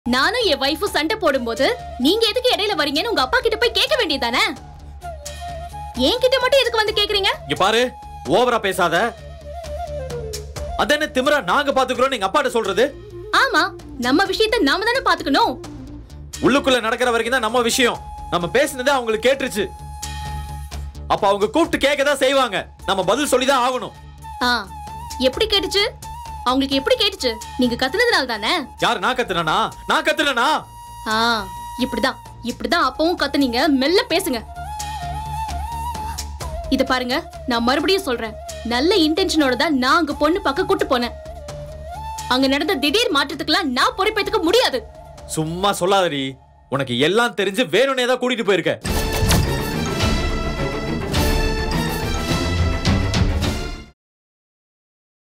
நானும் என் வைஃபும் சண்டை போடும்போது நீங்க எதுக்கு இடையில வரீங்கன்னு உங்க அப்பா கிட்ட போய் கேட்க வேண்டியதானே என்கிட்ட மட்டும் எதுக்கு வந்து கேக்குறீங்க இங்க பாரு ஓவரா பேசாத அதென்ன திமிரா நாங்க பாத்துக்கிறோம் எங்க அப்பாட்ட சொல்றது ஆமா நம்ம விஷயத்த நாம தானே பாத்துக்கணும் உள்ளுக்குள்ள நடக்கிற வரைக்கும் தான் நம்ம விஷயம் நம்ம பேசினது அவங்களுக்கு கேட்டுருச்சு அப்ப அவங்க கூப்பிட்டு கேட்க தான் செய்வாங்க நம்ம பதில் சொல்லி தான் ஆகணும் ஆ எப்படி கேட்டுச்சு அவங்களுக்கு எப்படி கேட்டுச்சு நீங்க கத்துனதுனால தானே யார் நான் கத்துனனா நான் கத்துனனா ஆ இப்படிதான் இப்படிதான் அப்பவும் கத்துனீங்க மெல்ல பேசுங்க இத பாருங்க நான் மறுபடியும் சொல்றேன் நல்ல இன்டென்ஷனோட தான் நான் அங்க பொண்ணு பக்கம் கூட்டு போனேன் அங்க நடந்த திடீர் மாற்றத்துக்குலாம் நான் பொறுப்பேத்துக்க முடியாது சும்மா சொல்லாதடி உனக்கு எல்லாம் தெரிஞ்சு வேணும்னே தான் கூட்டிட்டு போயிருக்க